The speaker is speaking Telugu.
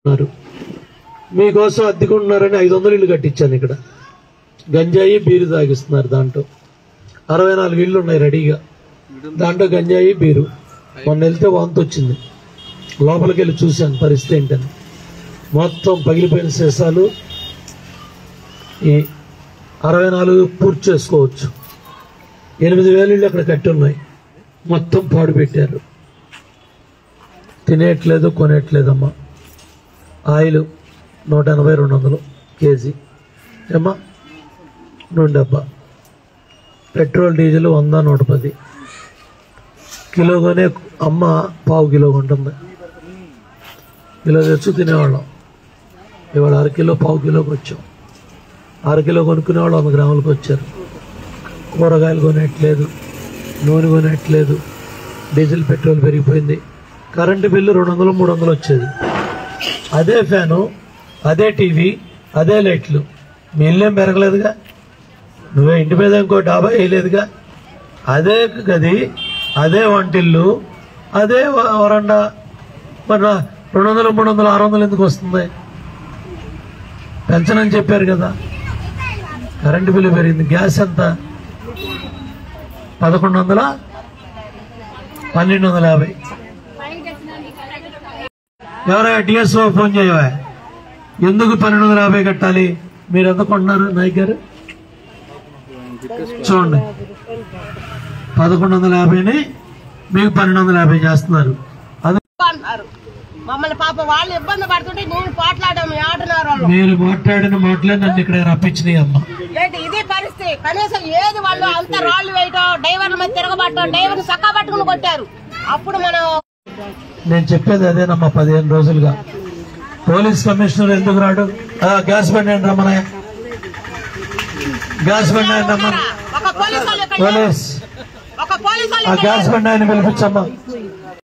ఉన్నారు మీకోసం అద్దెకుంటున్నారని ఐదు వందలు ఇల్లు కట్టించాను ఇక్కడ గంజాయి బీరు తాగిస్తున్నారు దాంట్లో అరవై నాలుగు ఇళ్ళు ఉన్నాయి రెడీగా దాంట్లో గంజాయి బీరు మొన్న వెళ్తే వాంతి వచ్చింది లోపలికి వెళ్ళి చూశాను పరిస్థితి ఏంటని మొత్తం పగిలిపోయిన సీసాలు ఈ అరవై నాలుగు పూర్తి చేసుకోవచ్చు ఎనిమిది వేలు ఇళ్ళు అక్కడ కట్టి ఉన్నాయి మొత్తం పాడు పెట్టారు తినేయట్లేదు కొనేయట్లేదమ్మా ఆయిల్ నూట ఎనభై రెండు వందలు కేజీ ఏమ్మా నూనె డబ్బా పెట్రోల్ డీజిల్ వంద నూట పది కిలో కొనే అమ్మ పావు కిలో కొంటుంది కిలో తెచ్చు తినేవాళ్ళం ఇవాళ అర కిలో పావు కిలోకి వచ్చాం అర కిలో కొనుక్కునేవాళ్ళు వంద గ్రాములకు వచ్చారు కూరగాయలు కొనేయట్లేదు నూనె కొనేయట్లేదు డీజిల్ పెట్రోల్ పెరిగిపోయింది కరెంటు బిల్లు రెండు వందలు మూడు వందలు వచ్చేది అదే ఫ్యాను అదే టీవీ అదే లైట్లు మీ ఇల్లేం పెరగలేదుగా నువ్వే ఇంటి మీద ఇంకో డాబా వేయలేదుగా అదే గది అదే వంటిల్లు అదే వ- వరండా మరి నా రెండు వందలు మూడు వందలు ఆరు వందలు ఎందుకు వస్తుంది పెంచనని చెప్పారు కదా కరెంటు బిల్లు పెరిగింది గ్యాస్ ఎంత పదకొండు వందల పన్నెండు వందల యాభై ఎవరైనా డిఎస్ఓ ఫోన్ చేయవా ఎందుకు పన్నెండు వందల యాభై కట్టాలి మీరు ఎంత కొంటున్నారు నాయక్ గారు చూడండి పదకొండు వందల యాభైని మీకు పన్నెండు వందల యాభై చేస్తున్నారు అది అన్నారు మమ్మల్ని పాప వాళ్ళు ఇబ్బంది పడుతుంటే నేను పోట్లాడాము ఆడున్నారు వాళ్ళు మీరు మాట్లాడిన మాటలే నన్ను ఇక్కడ రప్పించినాయి అమ్మ ఏంటి ఇది పరిస్థితి కనీసం ఏది వాళ్ళు అంత రాళ్ళు వేయటం డ్రైవర్ల మీద తిరగబట్టడం డ్రైవర్ని సక్కా పట్టుకుని కొట్టారు అప్పుడు మనం నేను చెప్పేది అదేనమ్మా పదిహేను రోజులుగా పోలీస్ కమిషనర్ ఎందుకు రాడు ఆ, గ్యాస్ బండి ఏంటి రమ్మనే గ్యాస్ బండి ఆయన రమ్మని ఒక పోలీసు వాళ్ళు ఇక్కడ పోలీస్ ఒక పోలీసు వాళ్ళు ఆ ఇక్కడ గ్యాస్ బండి ఆయన పిలిపించమ్మా